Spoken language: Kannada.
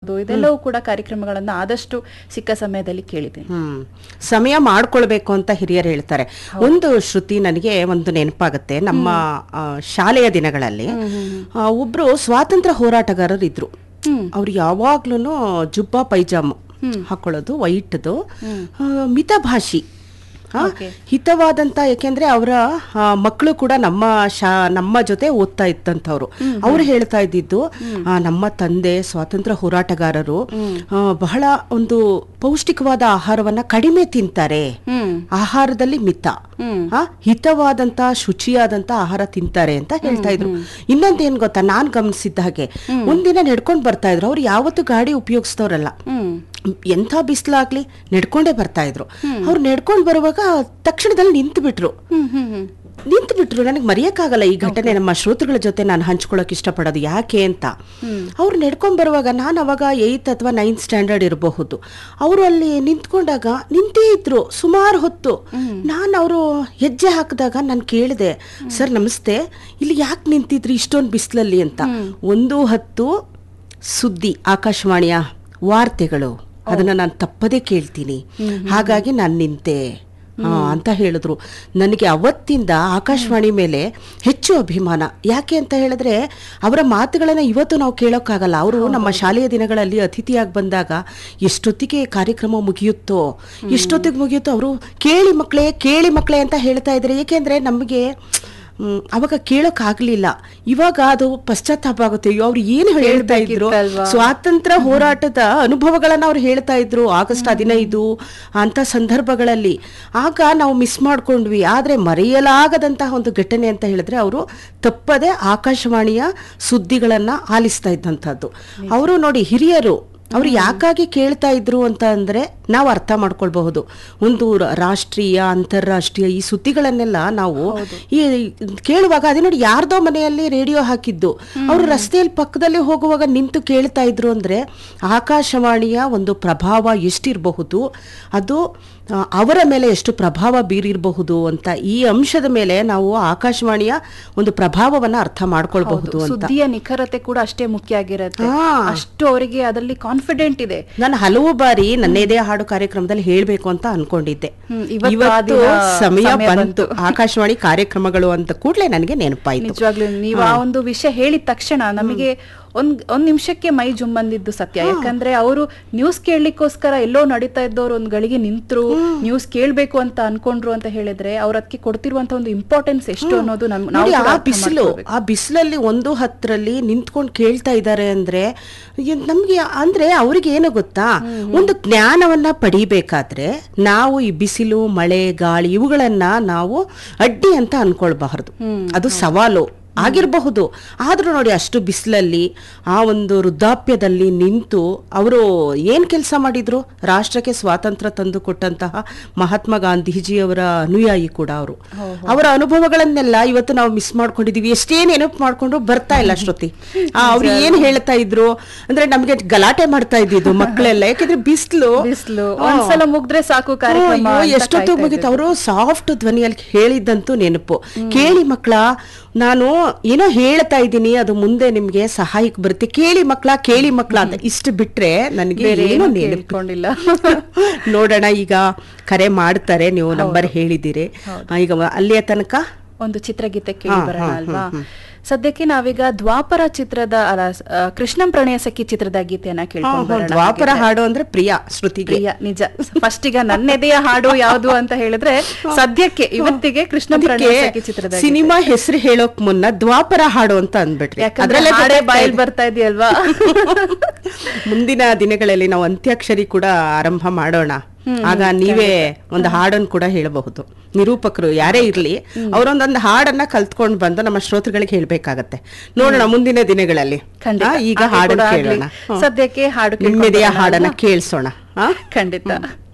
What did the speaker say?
ಇರ್ಬೋದು ಇದೆಲ್ಲವೂ ಕೂಡ ಕಾರ್ಯಕ್ರಮಗಳನ್ನ ಆದಷ್ಟು ಸಿಕ್ಕ ಸಮಯದಲ್ಲಿ ಕೇಳಿದ್ದೀನಿ ಹ್ಮ್ ಸಮಯ ಮಾಡ್ಕೊಳ್ಬೇಕು ಅಂತ ಹಿರಿಯರು ಹೇಳ್ತಾರೆ ಒಂದು ಶ್ರುತಿ ನನಗೆ ಒಂದು ನೆನಪಾಗುತ್ತೆ ನಮ್ಮ ಆ, ಶಾಲೆಯ ದಿನಗಳಲ್ಲಿ ಆ, ಒಬ್ರು ಸ್ವಾತಂತ್ರ್ಯ ಹೋರಾಟಗಾರರು ಇದ್ರು ಅವ್ರು ಯಾವಾಗ್ಲೂ ಜುಬ್ಬಾ ಪೈಜಾಮ ಹಾಕೊಳ್ಳೋದು ವೈಟ್ದು ಮಿತಭಾಷಿ ಆ, ಹಿತವಾದಂತ ಯಾಕೆಂದ್ರೆ ಅವರ ಮಕ್ಕಳು ಕೂಡ ನಮ್ಮ ಶಾ ನಮ್ಮ ಜೊತೆ ಓದ್ತಾ ಇದ್ದಂಥವ್ರು ಅವ್ರು ಹೇಳ್ತಾ ಇದ್ದಿದ್ದು ಆ, ನಮ್ಮ ತಂದೆ ಸ್ವಾತಂತ್ರ್ಯ ಹೋರಾಟಗಾರರು ಆ, ಬಹಳ ಒಂದು ಪೌಷ್ಟಿಕವಾದ ಆಹಾರವನ್ನ ಕಡಿಮೆ ತಿಂತಾರೆ ಆಹಾರದಲ್ಲಿ ಮಿತ ಆ, ಹಿತವಾದಂತ ಶುಚಿಯಾದಂತ ಆಹಾರ ತಿಂತಾರೆ ಅಂತ ಹೇಳ್ತಾ ಇದ್ರು ಇನ್ನೊಂದೇನ್ ಗೊತ್ತಾ ನಾನ್ ಗಮನಿಸಿದ್ದ ಹಾಗೆ ಒಂದಿನ ನಡ್ಕೊಂಡ್ ಬರ್ತಾ ಇದ್ರು ಅವ್ರು ಯಾವತ್ತು ಗಾಡಿ ಉಪಯೋಗಿಸ್ತವ್ರಲ್ಲ ಎಂಥ ಬಿಸಿಲಾಗ್ಲಿ ನಡ್ಕೊಂಡೇ ಬರ್ತಾ ಇದ್ರು ಅವ್ರು ನಡ್ಕೊಂಡ್ ಬರುವಾಗ ತಕ್ಷಣದಲ್ಲಿ ನಿಂತು ಬಿಟ್ರು ನಿಂತು ಬಿಟ್ರು ನನಗೆ ಮರೆಯಕ್ಕಾಗಲ್ಲ ಈ ಘಟನೆ ನಮ್ಮ ಶ್ರೋತೃಗಳ ಜೊತೆ ನಾನು ಹಂಚ್ಕೊಳಕ್ ಇಷ್ಟಪಡೋದು ಯಾಕೆ ಅಂತ ಅವ್ರು ನಡ್ಕೊಂಡ್ ಬರುವಾಗ ನಾನು ಅವಾಗ ಏಯ್ತ್ ಅಥವಾ ನೈನ್ತ್ ಸ್ಟ್ಯಾಂಡರ್ಡ್ ಇರಬಹುದು ಅವರು ಅಲ್ಲಿ ನಿಂತ್ಕೊಂಡಾಗ ನಿಂತೇ ಇದ್ರು ಸುಮಾರು ಹೊತ್ತು ನಾನು ಅವರು ಹೆಜ್ಜೆ ಹಾಕಿದಾಗ ನಾನು ಕೇಳಿದೆ ಸರ್ ನಮಸ್ತೆ ಇಲ್ಲಿ ಯಾಕೆ ನಿಂತಿದ್ರಿ ಇಷ್ಟೊಂದು ಬಿಸಿಲಲ್ಲಿ ಅಂತ ಒಂದು ಹತ್ತು ಸುದ್ದಿ ಆಕಾಶವಾಣಿಯ ವಾರ್ತೆಗಳು ಅದನ್ನ ನಾನು ತಪ್ಪದೇ ಕೇಳ್ತೀನಿ ಹಾಗಾಗಿ ನಾನು ನಿಂತೆ ಆ, ಅಂತ ಹೇಳಿದ್ರು ನನಗೆ ಅವತ್ತಿಂದ ಆಕಾಶವಾಣಿ ಮೇಲೆ ಹೆಚ್ಚು ಅಭಿಮಾನ ಯಾಕೆ ಅಂತ ಹೇಳಿದ್ರೆ ಅವರ ಮಾತುಗಳನ್ನ ಇವತ್ತು ನಾವು ಕೇಳೋಕ್ಕಾಗಲ್ಲ ಅವರು ನಮ್ಮ ಶಾಲೆಯ ದಿನಗಳಲ್ಲಿ ಅತಿಥಿಯಾಗಿ ಬಂದಾಗ ಎಷ್ಟೊತ್ತಿಗೆ ಕಾರ್ಯಕ್ರಮ ಮುಗಿಯುತ್ತೋ ಎಷ್ಟೊತ್ತಿಗೆ ಮುಗಿಯುತ್ತೋ ಅವರು ಕೇಳಿ ಮಕ್ಕಳೇ ಕೇಳಿ ಮಕ್ಕಳೇ ಅಂತ ಹೇಳ್ತಾ ಇದ್ದಾರೆ ಏಕೆಂದ್ರೆ ನಮಗೆ ಮ್, ಅವಾಗ ಕೇಳೋಕ್ ಆಗ್ಲಿಲ್ಲ ಇವಾಗ ಅದು ಪಶ್ಚಾತ್ತಾಪ ಆಗುತ್ತೆ ಅಯ್ಯೋ ಅವ್ರು ಏನು ಹೇಳ್ತಾ ಇದ್ರು ಕೇಳ್ಬೇಕಿತ್ತಲ್ವಾ? ಸ್ವಾತಂತ್ರ್ಯ ಹೋರಾಟದ ಅನುಭವಗಳನ್ನ ಅವ್ರು ಹೇಳ್ತಾ ಇದ್ರು ಆಗಸ್ಟ್ ಹದಿನೈದು ಅಂತ ಸಂದರ್ಭಗಳಲ್ಲಿ ಆಗ ನಾವು ಮಿಸ್ ಮಾಡ್ಕೊಂಡ್ವಿ ಆದ್ರೆ ಮರೆಯಲಾಗದಂತಹ ಒಂದು ಘಟನೆ ಅಂತ ಹೇಳಿದ್ರೆ ಅವರು ತಪ್ಪದೆ ಆಕಾಶವಾಣಿಯ ಸುದ್ದಿಗಳನ್ನ ಆಲಿಸ್ತಾ ಇದ್ದಂಥದ್ದು ಅವರು ನೋಡಿ ಹಿರಿಯರು ಅವ್ರು ಯಾಕಾಗಿ ಕೇಳ್ತಾ ಇದ್ರು ಅಂತ ಅಂದ್ರೆ ನಾವು ಅರ್ಥ ಮಾಡ್ಕೊಳ್ಬಹುದು ಒಂದು ರ- ರಾಷ್ಟ್ರೀಯ ಅಂತಾರಾಷ್ಟ್ರೀಯ ಈ ಸುದ್ದಿಗಳನ್ನೆಲ್ಲ ನಾವು ಈ ಕೇಳುವಾಗ ಅದೇ ನೋಡಿ ಯಾರ್ದೋ ಮನೆಯಲ್ಲಿ ರೇಡಿಯೋ ಹಾಕಿದ್ದು ಅವರು ರಸ್ತೆಯಲ್ಲಿ ಪಕ್ಕದಲ್ಲಿ ಹೋಗುವಾಗ ನಿಂತು ಕೇಳ್ತಾ ಇದ್ರು ಅಂದ್ರೆ ಆಕಾಶವಾಣಿಯ ಒಂದು ಪ್ರಭಾವ ಎಷ್ಟಿರಬಹುದು ಅದು ಆ, ಅವರ ಮೇಲೆ ಎಷ್ಟು ಪ್ರಭಾವ ಬೀರಿರಬಹುದು ಅಂತ ಈ ಅಂಶದ ಮೇಲೆ ನಾವು ಆಕಾಶವಾಣಿಯ ಒಂದು ಪ್ರಭಾವವನ್ನ ಅರ್ಥ ಮಾಡ್ಕೊಳ್ಬಹುದು ಅಂತ ಸುದ್ದಿಯ ನಿಖರತೆ ಕೂಡ ಅಷ್ಟೇ ಮುಖ್ಯ ಆಗಿರುತ್ತೆ ಹಾ. ಅಷ್ಟು ಅವರಿಗೆ ಅದರಲ್ಲಿ ಕಾನ್ಫಿಡೆಂಟ್ ಇದೆ ನಾನು ಹಲವು ಬಾರಿ ನನ್ನೇದೇ ಹಾಡು ಕಾರ್ಯಕ್ರಮದಲ್ಲಿ ಹೇಳ್ಬೇಕು ಅಂತ ಅನ್ಕೊಂಡಿದ್ದೆ ಹ್ಮ್, ಇವತ್ತು ಆ ಇವತ್ತು ದಿನ ಸಮಯ ಸಮಯ ಬಂತು ಆಕಾಶವಾಣಿ ಕಾರ್ಯಕ್ರಮಗಳು ಅಂತ ಕೂಡ್ಲೆ ನನಗೆ ನೆನಪಾಯ್ತು ನಿಜವಾಗ್ಲೂ ನೀವು ಆ ಒಂದು ವಿಷಯ ಹೇಳಿದ ತಕ್ಷಣ ನಮಗೆ ಒಂದ್ ಒಂದ್ ನಿಮಿಷಕ್ಕೆ ಮೈ ಜುಮ್ಮಂದಿದ್ದು ಸತ್ಯ ಯಾಕಂದ್ರೆ ಅವರು ನ್ಯೂಸ್ ಕೇಳಲಿಕ್ಕೋಸ್ಕರ ಎಲ್ಲೋ ನಡೀತಾ ಇದ್ದವ್ರು ಒಂದ್ ಗಳಿಗೆ ನಿಂತ್ರು ನ್ಯೂಸ್ ಕೇಳ್ಬೇಕು ಅಂತ ಅನ್ಕೊಂಡ್ರು ಅಂತ ಹೇಳಿದ್ರೆ ಅವ್ರ ಅದಕ್ಕೆ ಕೊಡ್ತಿರುವಂತ ಒಂದು ಇಂಪಾರ್ಟೆನ್ಸ್ ಎಷ್ಟು ಅನ್ನೋದು ನಮ್ ನಾವು ನೋಡಿ ಕೂಡ ಆ ಅರ್ಥ ಬಿಸಿಲು ಮಾಡ್ಕೊಳ್ಬೇಕು. ಆ ಬಿಸಿಲಲ್ಲಿ ಒಂದು ಹತ್ತರಲ್ಲಿ ನಿಂತ್ಕೊಂಡು ಕೇಳ್ತಾ ಇದ್ದಾರೆ ಅಂದ್ರೆ ಏನ್ ನಮ್ಗೆ ಅಂದ್ರೆ ಅವ್ರಿಗೆ ಏನು ಗೊತ್ತಾ ಒಂದು ಜ್ಞಾನವನ್ನ ಪಡಿಬೇಕಾದ್ರೆ ನಾವು ಈ ಬಿಸಿಲು ಮಳೆ ಗಾಳಿ ಇವುಗಳನ್ನ ನಾವು ಅಡ್ಡಿ ಅಂತ ಅನ್ಕೊಳ್ಬಾರದು ಅದು ಸವಾಲು ಆಗಿರಬಹುದು ಆದ್ರೂ ನೋಡಿ ಅಷ್ಟು ಬಿಸಿಲಲ್ಲಿ ಆ ಒಂದು ವೃದ್ಧಾಪ್ಯದಲ್ಲಿ ನಿಂತು ಅವರು ಏನ್ ಕೆಲಸ ಮಾಡಿದ್ರು ರಾಷ್ಟ್ರಕ್ಕೆ ಸ್ವಾತಂತ್ರ್ಯ ತಂದು ಕೊಟ್ಟಂತಹ ಮಹಾತ್ಮ ಗಾಂಧೀಜಿಯವರ ಅನುಯಾಯಿ ಕೂಡ ಅವರು ಅವರ ಅನುಭವಗಳನ್ನೆಲ್ಲ ಇವತ್ತು ನಾವು ಮಿಸ್ ಮಾಡ್ಕೊಂಡಿದೀವಿ ಎಷ್ಟೇ ನೆನಪು ಮಾಡ್ಕೊಂಡ್ರು ಬರ್ತಾ ಇಲ್ಲ ಶ್ರುತಿ ಆ, ಅವ್ರು ಏನ್ ಹೇಳ್ತಾ ಇದ್ರು ಅಂದ್ರೆ ನಮ್ಗೆ ಗಲಾಟೆ ಮಾಡ್ತಾ ಇದ್ದಿದ್ದು ಮಕ್ಕಳೆಲ್ಲ ಯಾಕಂದ್ರೆ ಬಿಸಿಲು ಬಿಸ್ಲು ಒಂದ್ಸಲ ಮುಗ್ದ್ರೆ ಸಾಕು ಕಾರ್ಯಕ್ರಮ ಅಂತ ಎಷ್ಟೊತ್ತು ಕಾಯ್ತಾ ಮುಗಿತು ಅವರು ಸಾಫ್ಟ್ ಧ್ವನಿಯಲ್ಲಿ ಹೇಳಿದ್ದಂತೂ ನೆನಪು ಕೇಳಿ ಮಕ್ಕಳ ನಾನು ಏನೋ ಹೇಳ್ತಾ ಇದ್ದೀನಿ ಅದು ಮುಂದೆ ನಿಮ್ಗೆ ಸಹಾಯಕ್ಕೆ ಬರುತ್ತೆ ಕೇಳಿ ಮಕ್ಕಳ ಕೇಳಿ ಮಕ್ಕಳ ಅಂತ ಇಷ್ಟು ಬಿಟ್ರೆ ನನಗೆ ಬೇರೆ ಏನೋ ಏನು ನೆನಪು ಕೇಳ್ಕೊಂಡಿಲ್ಲ. ನೋಡೋಣ ಈಗ ಕರೆ ಮಾಡ್ತಾರೆ ನೀವು ನಂಬರ್ ಹೇಳಿದ್ದೀರಿ ಆ, ಈಗ ಅಲ್ಲಿಯ ತನಕ ಒಂದು ಚಿತ್ರಗೀತೆ ಕೇಳಿ ಹಾ, ಬರೋಣ ಹಾ, ಅಲ್ವಾ ಹ್ಮ್, ಸದ್ಯಕ್ಕೆ ನಾವೀಗ ದ್ವಾಪರ ಚಿತ್ರದ ಅಲ್ಲ, ಆ, ಕೃಷ್ಣಂ ಪ್ರಣಯ ಸಖಿ ಚಿತ್ರದ ಗೀತೆಯನ್ನ ಹಾ, ಕೇಳ್ಕೊಂಡು ಹಾ, ಬರೋಣ ದ್ವಾಪರ ಹಾಗಿದ್ರೆ. ಹಾಡು ಅಂದ್ರೆ ಪ್ರಿಯ ಶ್ರುತಿಗೆ ಪ್ರಿಯ ನಿಜ ಫಸ್ಟ್ ಈಗ ನನ್ನೆದೆಯ ಹಾಡು ಯಾವುದು ಅಂತ ಹೇಳಿದ್ರೆ ಸದ್ಯಕ್ಕೆ ಇವತ್ತಿಗೆ ಕೃಷ್ಣ ಪ್ರಣಯ ಸಖಿ ಚಿತ್ರದ ಗೀತೆ. ಸಿನಿಮಾ ಹೆಸರು ಹೇಳೋಕ್ ಮುನ್ನ ದ್ವಾಪರ ಹಾಡು ಅಂತ ಅಂದ್ಬಿಟ್ರಿ ಯಾಕಂದ್ರೆ ಅದ್ರಲ್ಲೇ ಹಾಡೇ ಗೊತ್ತಾಗ್ತಾ ಬಾಯಲ್ಲಿ ಇದೆ. ಬರ್ತಾ ಇದೆಯಲ್ವಾ ಮುಂದಿನ ದಿನಗಳಲ್ಲಿ ನಾವು ಅಂತ್ಯಾಕ್ಷರಿ ಕೂಡ ಆರಂಭ ಮಾಡೋಣ ಆಗ ನೀವೇ ಒಂದು ಹಾಡನ್ನು ಕೂಡ ಹೇಳಬಹುದು ನಿರೂಪಕರು ಯಾರೇ ಇರ್ಲಿ ಅವರೊಂದೊಂದು ಹಾಡನ್ನ ಕಲ್ತ್ಕೊಂಡು ಬಂದು ನಮ್ಮ ಶ್ರೋತೃಗಳಿಗೆ ಹೇಳ್ಬೇಕಾಗತ್ತೆ ನೋಡೋಣ ಮುಂದಿನ ದಿನಗಳಲ್ಲಿ ಖಂಡಿತ. ಆ, ಈಗ ಹಾಗೆ ಹಾಡನ್ನು ಕೂಡ ಆಗ್ಲಿ. ಕೇಳೋಣ ಹ್ಮ್. ಸದ್ಯಕ್ಕೆ ಹಾಡು ಕೇಳ್ಕೊಂಡು ನೆಮ್ಮದಿಯ ಬರೋಣ ಹಾಡನ್ನ ಅಲ್ವಾ? ಕೇಳಿಸೋಣ ಖಂಡಿತ